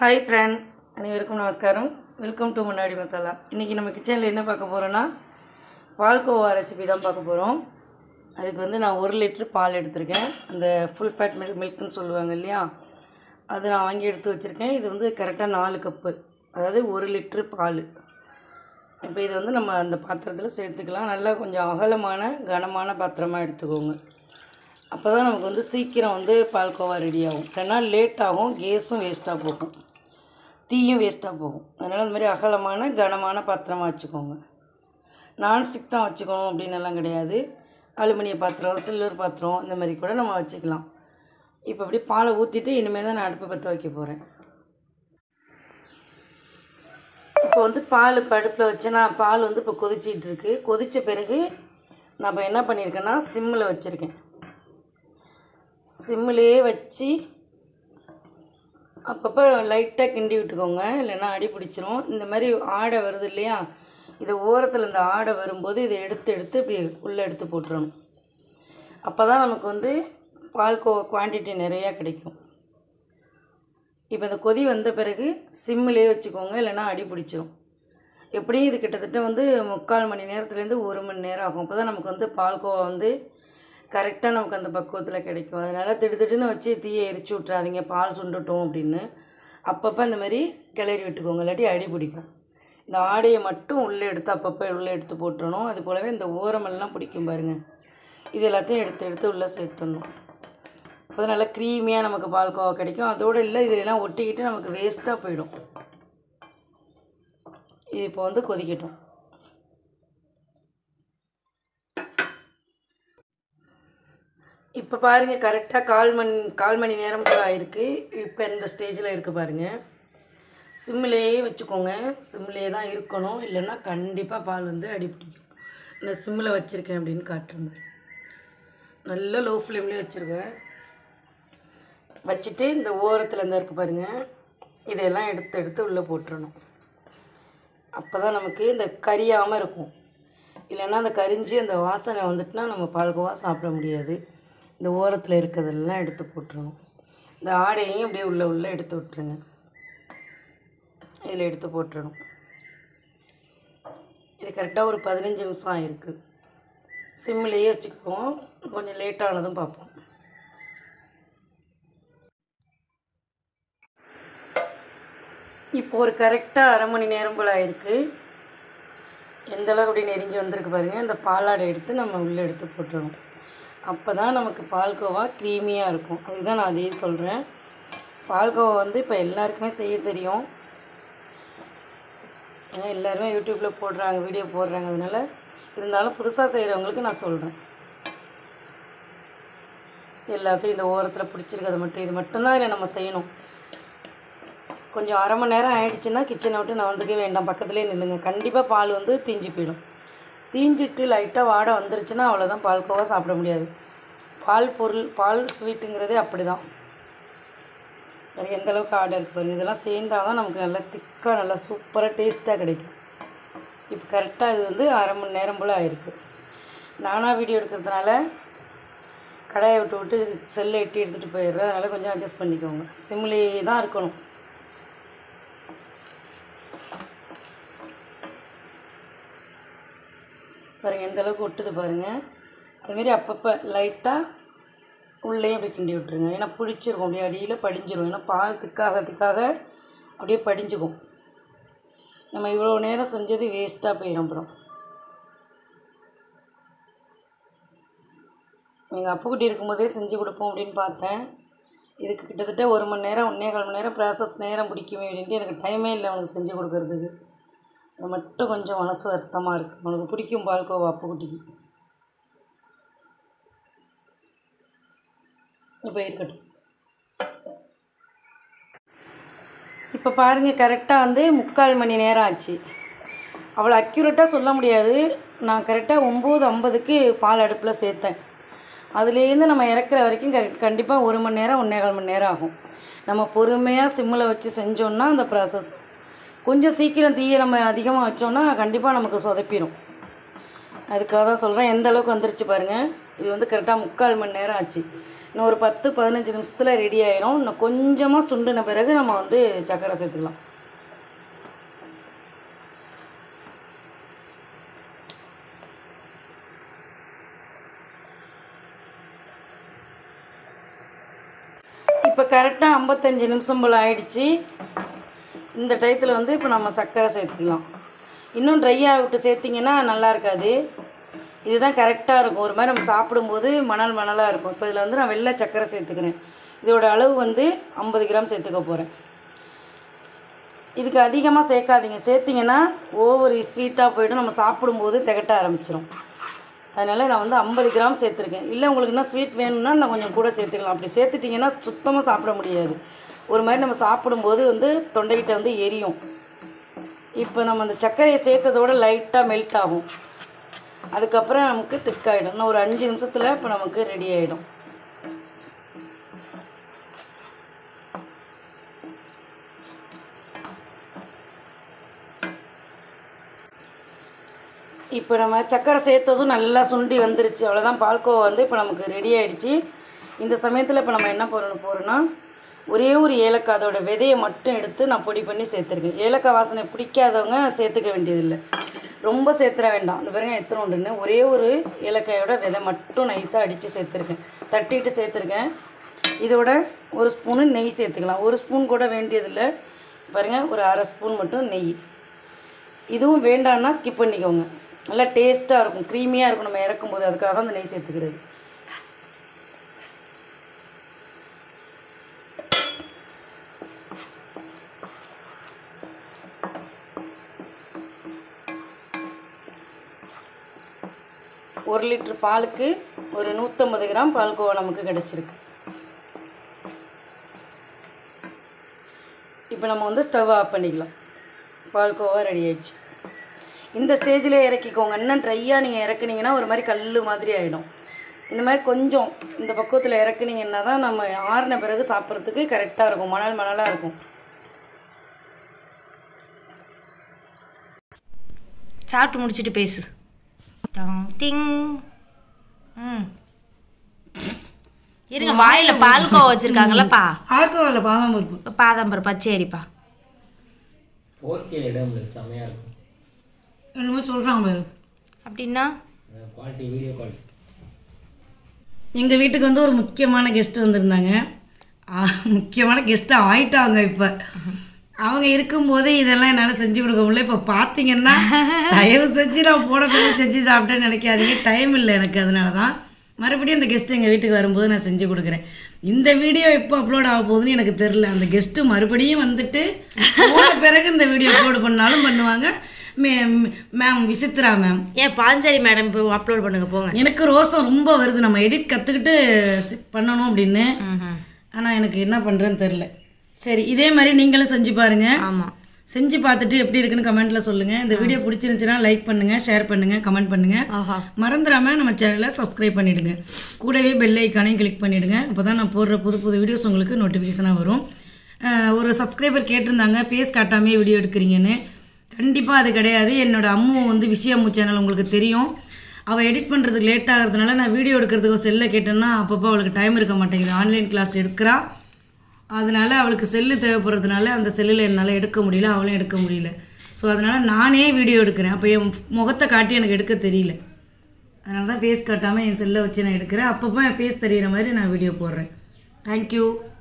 Hi friends அனைவருக்கும் நமஸ்காரம் welcome to முன்னாடி மசாலா இன்றைக்கி நம்ம கிச்சனில் என்ன பார்க்க போகிறோன்னா பால்கோவா ரெசிபி தான் பார்க்க போகிறோம் அதுக்கு வந்து நான் ஒரு லிட்ரு பால் எடுத்திருக்கேன் அந்த ஃபுல் ஃபேட் மில்க் மில்க்குன்னு சொல்லுவாங்க இல்லையா அது நான் வாங்கி எடுத்து வச்சுருக்கேன் இது வந்து கரெக்டாக நாலு கப்பு அதாவது ஒரு லிட்ரு பால் இப்போ இது வந்து நம்ம அந்த பாத்திரத்தில் சேர்த்துக்கலாம் நல்லா கொஞ்சம் அகலமான கனமான பாத்திரமாக எடுத்துக்கோங்க அப்போ தான் நமக்கு வந்து சீக்கிரம் வந்து பால்கோவா ரெடி ஆகும் இல்லைன்னா லேட் ஆகும் கேஸும் வேஸ்ட்டாக போகும் தீயும் வேஸ்ட்டாக போகும் அதனால் அந்த மாதிரி அகலமான கனமான பாத்திரமாக வச்சுக்கோங்க நான்ஸ்டிக் தான் வச்சுக்கணும் அப்படின்னு எல்லாம் கிடையாது அலுமினிய பாத்திரம் சில்வர் பாத்திரம் இந்த மாதிரி கூட நம்ம வச்சுக்கலாம் இப்போ அப்படி பாலை ஊற்றிட்டு இனிமேல் தான் நான் அடுப்பு பற்ற வைக்க போகிறேன் இப்போ வந்து பால் இப்போ அடுப்பில் வச்சு நான் பால் வந்து இப்போ கொதிச்சிட்டு இருக்கு கொதித்த பிறகு நான் இப்போ என்ன பண்ணியிருக்கேன்னா சிம்மில் வச்சுருக்கேன் சிம்மிலேயே வச்சு அப்பப்போ லைட்டாக கிண்டி விட்டுக்கோங்க இல்லைன்னா அடி பிடிச்சிரும் இந்த மாதிரி ஆடை வருது இல்லையா இதை ஓரத்தில் இந்த ஆடை வரும்போது இதை எடுத்து எடுத்து இப்படி உள்ளே எடுத்து போட்டுறணும் அப்போ தான் நமக்கு வந்து பால் கோ குவான்டிட்டி நிறையா கிடைக்கும் இப்போ இந்த கொதி வந்த பிறகு சிம்மிலே வச்சுக்கோங்க இல்லைன்னா அடி பிடிச்சிரும் எப்படியும் இது கிட்டத்தட்ட வந்து முக்கால் மணி நேரத்துலேருந்து ஒரு மணி நேரம் ஆகும் அப்போ தான் நமக்கு வந்து பால்கோவா வந்து கரெக்டாக நமக்கு அந்த பக்குவத்தில் கிடைக்கும் அதனால் திடுதிடுன்னு வச்சு தீயை எரிச்சு விட்றாதீங்க பால் சுண்டட்டும் அப்படின்னு அப்பப்போ இந்த மாதிரி கிளறி விட்டுக்கோங்க இல்லாட்டி அடி பிடிக்கும் இந்த ஆடையை மட்டும் உள்ளே எடுத்து அப்பப்போ உள்ளே எடுத்து போட்டுறணும் அது போலவே இந்த ஓரமெல்லாம் பிடிக்கும் பாருங்கள் இது எல்லாத்தையும் எடுத்து எடுத்து உள்ளே சேர்த்துடணும் அப்போ நல்லா க்ரீமியாக நமக்கு பால்கோவா கிடைக்கும் அதோடு இல்லை இதிலெல்லாம் ஒட்டிக்கிட்டு நமக்கு வேஸ்ட்டாக போயிடும் இது இப்போ வந்து கொதிக்கட்டும் இப்போ பாருங்கள் கரெக்டாக கால் மணி கால் மணி நேரம் கூட ஆயிருக்கு இப்போ இந்த ஸ்டேஜில் இருக்குது பாருங்கள் சிம்மிலேயே வச்சுக்கோங்க சிம்மிலே தான் இருக்கணும் இல்லைன்னா கண்டிப்பாக பால் வந்து அடிப்பிடிக்கும் நான் சிம்மில் வச்சுருக்கேன் அப்படின்னு காட்டுறேன் பாருங்க. நல்லா லோ ஃப்ளேம்லேயே வச்சுருவேன் வச்சுட்டு இந்த ஓரத்தில் இருந்தால் இருக்குது பாருங்கள் இதெல்லாம் எடுத்து எடுத்து உள்ளே போட்டுறணும் அப்போ தான் நமக்கு இந்த கரியாமல் இருக்கும் இல்லைன்னா அந்த கரிஞ்சு அந்த வாசனை வந்துட்டுனா நம்ம பால்கோவா சாப்பிட முடியாது இந்த ஓரத்தில் இருக்கிறதெல்லாம் எடுத்து போட்டுருணும் இந்த ஆடையையும் அப்படியே உள்ளே உள்ளே எடுத்து விட்டுருங்க இதில் எடுத்து போட்டுறணும் இது கரெக்டாக ஒரு பதினஞ்சு நிமிஷம் ஆயிருக்கு சிம்மிலேயே வச்சுக்குவோம் கொஞ்சம் லேட்டானதும் பார்ப்போம் இப்போ ஒரு கரெக்டாக அரை மணி நேரம் போல் ஆயிருக்கு எந்த அளவுக்கு அப்படி நெருங்கி வந்திருக்கு பாருங்கள் இந்த பாலாடை எடுத்து நம்ம உள்ளே எடுத்து போட்டுருவோம் அப்போ தான் நமக்கு பால்கோவா க்ரீமியாக இருக்கும் அதுதான் நான் அதையே சொல்கிறேன் பால்கோவா வந்து இப்போ எல்லாருக்குமே செய்ய தெரியும் ஏன்னா எல்லாருமே யூடியூப்பில் போடுறாங்க வீடியோ போடுறாங்க அதனால இருந்தாலும் புதுசாக செய்கிறவங்களுக்கு நான் சொல்கிறேன் எல்லாத்தையும் இந்த ஓரத்தில் பிடிச்சிருக்கிறத மட்டும் இது மட்டும்தான் இதில் நம்ம செய்யணும் கொஞ்சம் அரை மணி நேரம் ஆயிடுச்சுன்னா கிச்சனை விட்டு நான் வந்துக்கவே வேண்டாம் பக்கத்துலேயே நில்லுங்க கண்டிப்பாக பால் வந்து தீஞ்சு போயிடும் தீஞ்சிட்டு லைட்டாக வாடை வந்துருச்சுன்னா அவ்வளோதான் பால்கோவா சாப்பிட முடியாது பால் பொருள் பால் ஸ்வீட்டுங்கிறதே அப்படி தான் வேறு எந்த அளவுக்கு ஆர்டர் இருக்கு பாருங்க இதெல்லாம் சேர்ந்தால் தான் நமக்கு நல்லா திக்காக நல்லா சூப்பராக டேஸ்ட்டாக கிடைக்கும் இப்போ கரெக்டாக இது வந்து அரை மணி நேரம் போல் ஆயிருக்கு நானாக வீடியோ எடுக்கிறதுனால கடாயை விட்டு விட்டு செல்லை எட்டி எடுத்துகிட்டு போயிடுறேன் அதனால் கொஞ்சம் அட்ஜஸ்ட் பண்ணிக்கோங்க சிம்லேயே தான் இருக்கணும் பாருங்கள் எந்த அளவுக்கு ஒட்டுது பாருங்கள் அதுமாரி அப்பப்போ லைட்டாக உள்ளேயும் அப்படியே கிண்டி விட்டுருங்க ஏன்னா பிடிச்சிருக்கும் அப்படியே அடியில் படிஞ்சிரும் ஏன்னா பால் திக்காக திக்காக அப்படியே படிஞ்சுக்கும் நம்ம இவ்வளோ நேரம் செஞ்சது வேஸ்ட்டாக போயிடும் அப்புறம் எங்கள் அப்புக்குட்டி இருக்கும்போதே செஞ்சு கொடுப்போம் அப்படின்னு பார்த்தேன் இதுக்கு கிட்டத்தட்ட ஒரு மணி நேரம் ஒன்றே கால் மணி நேரம் ப்ராசஸ் நேரம் பிடிக்குமே அப்படின்ட்டு எனக்கு டைமே இல்லை அவனுக்கு செஞ்சு கொடுக்கறதுக்கு அது மட்டும் கொஞ்சம் மனசு வருத்தமாக இருக்குது அவனுக்கு பிடிக்கும் பால்கோவா அப்புக்குட்டிக்கு இப்போ இருக்கட்டும் இப்போ பாருங்கள் கரெக்டாக வந்து முக்கால் மணி நேரம் ஆச்சு அவ்வளோ அக்யூரேட்டாக சொல்ல முடியாது நான் கரெக்டாக ஒம்பது ஐம்பதுக்கு பால் அடுப்பில் சேர்த்தேன் அதுலேருந்து நம்ம இறக்குற வரைக்கும் கரெக்ட் கண்டிப்பாக ஒரு மணி நேரம் ஒன்றேகால் மணி நேரம் ஆகும் நம்ம பொறுமையாக சிம்மில் வச்சு செஞ்சோன்னா அந்த ப்ராசஸ் கொஞ்சம் சீக்கிரம் தீயை நம்ம அதிகமாக வச்சோன்னா கண்டிப்பாக நமக்கு சொதப்பிடும் அதுக்காக தான் சொல்கிறேன் எந்த அளவுக்கு வந்துருச்சு பாருங்கள் இது வந்து கரெக்டாக முக்கால் மணி நேரம் ஆச்சு இன்னும் ஒரு பத்து பதினஞ்சு நிமிஷத்தில் ரெடி ஆயிரும் இன்னும் கொஞ்சமாக சுண்டின பிறகு நம்ம வந்து சர்க்கரை சேர்த்துக்கலாம் இப்போ கரெக்டாக ஐம்பத்தஞ்சு நிமிஷம் போல் ஆயிடுச்சு இந்த டயத்தில் வந்து இப்போ நம்ம சர்க்கரை சேர்த்துக்கலாம் இன்னும் ட்ரையாக விட்டு சேர்த்திங்கன்னா நல்லா இருக்காது இதுதான் கரெக்டாக இருக்கும் ஒரு மாதிரி நம்ம சாப்பிடும்போது மணல் மணலாக இருக்கும் இப்போ இதில் வந்து நான் வெள்ளை சர்க்கரை சேர்த்துக்கிறேன் இதோட அளவு வந்து ஐம்பது கிராம் சேர்த்துக்க போகிறேன் இதுக்கு அதிகமாக சேர்க்காதீங்க சேர்த்திங்கன்னா ஓவர் ஸ்வீட்டாக போய்ட்டு நம்ம சாப்பிடும்போது திகட்ட ஆரம்பிச்சிடும் அதனால் நான் வந்து ஐம்பது கிராம் சேர்த்துருக்கேன் இல்லை உங்களுக்கு இன்னும் ஸ்வீட் வேணும்னா நான் கொஞ்சம் கூட சேர்த்துக்கலாம் அப்படி சேர்த்துட்டிங்கன்னா சுத்தமாக சாப்பிட முடியாது ஒரு மாதிரி நம்ம சாப்பிடும்போது வந்து தொண்டைக்கிட்ட வந்து எரியும் இப்போ நம்ம அந்த சர்க்கரையை சேர்த்ததோட லைட்டாக மெல்ட் ஆகும் அதுக்கப்புறம் நமக்கு திக்காயிடும் இன்னும் ஒரு அஞ்சு நிமிஷத்தில் இப்போ நமக்கு ரெடி ஆகிடும் இப்போ நம்ம சர்க்கரை சேர்த்ததும் நல்லா சுண்டி வந்துருச்சு அவ்வளோதான் பால்கோவா வந்து இப்போ நமக்கு ரெடி ஆயிடுச்சு இந்த சமயத்தில் இப்போ நம்ம என்ன பண்ணணும் போகிறோன்னா ஒரே ஒரு ஏலக்காய் அதோட விதையை மட்டும் எடுத்து நான் பொடி பண்ணி சேர்த்துருக்கேன் ஏலக்காய் வாசனை பிடிக்காதவங்க சேர்த்துக்க வேண்டியதில்லை ரொம்ப சேர்த்துற வேண்டாம் அந்த பாருங்க எத்தனை உண்டுன்னு ஒரே ஒரு ஏலக்காயோட விதை மட்டும் நைஸாக அடித்து சேர்த்துருக்கேன் தட்டிட்டு சேர்த்துருக்கேன் இதோட ஒரு ஸ்பூனு நெய் சேர்த்துக்கலாம் ஒரு ஸ்பூன் கூட வேண்டியதில்லை பாருங்கள் ஒரு அரை ஸ்பூன் மட்டும் நெய் இதுவும் வேண்டான்னா ஸ்கிப் பண்ணிக்கோங்க நல்லா டேஸ்ட்டாக இருக்கும் க்ரீமியாக இருக்கும் நம்ம இறக்கும்போது அதுக்காக தான் அந்த நெய் சேர்த்துக்கிறது ஒரு லிட்டர் பாலுக்கு ஒரு நூற்றம்பது கிராம் பால்கோவா நமக்கு கிடச்சிருக்கு இப்போ நம்ம வந்து ஸ்டவ் ஆஃப் பண்ணிக்கலாம் பால்கோவா ரெடி ஆயிடுச்சு இந்த ஸ்டேஜில் இறக்கிக்கோங்க இன்னும் ட்ரையாக நீங்கள் இறக்குனீங்கன்னா ஒரு மாதிரி கல் மாதிரி ஆகிடும் இந்த மாதிரி கொஞ்சம் இந்த பக்குவத்தில் இறக்குனீங்கன்னா தான் நம்ம ஆறின பிறகு சாப்பிட்றதுக்கு கரெக்டாக இருக்கும் மணல் மணலாக இருக்கும் சாப்பிட்டு முடிச்சிட்டு பேசு டாங் டிங் ம் இருங்க வாயில பால்கோவா வச்சிருக்காங்கல்லப்பா பால்கோவாவில் பாதாம் பருப்பு பாதாம் பருப்பா சரிப்பா ஃபோர் கேல இடம் இல்லை செம்மையாக இருக்கும் என்னமோ சொல்கிறாங்க பாரு அப்படின்னா குவாலிட்டி வீடியோ குவாலிட்டி எங்கள் வீட்டுக்கு வந்து ஒரு முக்கியமான கெஸ்ட் வந்திருந்தாங்க ஆ, முக்கியமான கெஸ்ட்டு ஆயிட்டாங்க இப்போ அவங்க இருக்கும்போதே இதெல்லாம் என்னால் செஞ்சு கொடுக்க முடியல இப்போ பார்த்தீங்கன்னா தயவு செஞ்சு நான் போன பிறகு செஞ்சு சாப்பிட்டேன்னு நினைக்காதீங்க டைம் இல்லை எனக்கு அதனால தான் மறுபடியும் அந்த கெஸ்ட் எங்கள் வீட்டுக்கு வரும்போது நான் செஞ்சு கொடுக்குறேன் இந்த வீடியோ எப்போ அப்லோட் ஆக போகுதுன்னு எனக்கு தெரில அந்த கெஸ்ட்டு மறுபடியும் வந்துட்டு போன பிறகு இந்த வீடியோ அப்லோட் பண்ணாலும் பண்ணுவாங்க மே மேம் விசித்ரா மேம் ஏன் பாஞ்சாலி மேடம் இப்போ அப்லோட் பண்ணுங்க போங்க எனக்கு ரோசம் ரொம்ப வருது நம்ம எடிட் கற்றுக்கிட்டு பண்ணணும் அப்படின்னு ம்ஹும். ஆனால் எனக்கு என்ன பண்ணுறேன்னு தெரில சரி இதே மாதிரி நீங்களும் செஞ்சு பாருங்க ஆமா செஞ்சு பார்த்துட்டு எப்படி இருக்குன்னு கமெண்ட்ல சொல்லுங்க இந்த வீடியோ பிடிச்சிருந்துச்சுன்னா லைக் பண்ணுங்க ஷேர் பண்ணுங்க கமெண்ட் பண்ணுங்க ஆஹா மறந்துடாம நம்ம சேனலை சப்ஸ்கிரைப் பண்ணிடுங்க கூடவே பெல் ஐக்கானையும் கிளிக் பண்ணிடுங்க அப்பதான் நான் போடுற புது புது வீடியோஸ் உங்களுக்கு நோட்டிஃபிகேஷனாக வரும் அஹ் ஒரு சப்ஸ்கிரைபர் கேட்டிருந்தாங்க ஃபேஸ் காட்டாமே வீடியோ எடுக்கிறீங்கன்னு கண்டிப்பாக அது கிடையாது என்னோட அம்மு வந்து விஷய அம்மு சேனல் உங்களுக்கு தெரியும் அவள் எடிட் பண்ணுறதுக்கு லேட் ஆகிறதுனால நான் வீடியோ எடுக்கிறதுக்கு செல்லை கேட்டேன்னா அப்பப்போ அவளுக்கு டைம் இருக்க மாட்டேங்குது ஆன்லைன் கிளாஸ் எடுக்கிறா அதனால அவளுக்கு செல்லு தேவைப்படுறதுனால அந்த செல்லில் என்னால் எடுக்க முடியல அவளும் எடுக்க முடியல ஸோ அதனால் நானே வீடியோ எடுக்கிறேன் அப்போ என் முகத்தை காட்டி எனக்கு எடுக்க தெரியல அதனால தான் ஃபேஸ் காட்டாமல் என் செல்லை வச்சு நான் எடுக்கிறேன் அப்பப்போ என் ஃபேஸ் தெரியிற மாதிரி நான் வீடியோ போடுறேன் தேங்க்யூ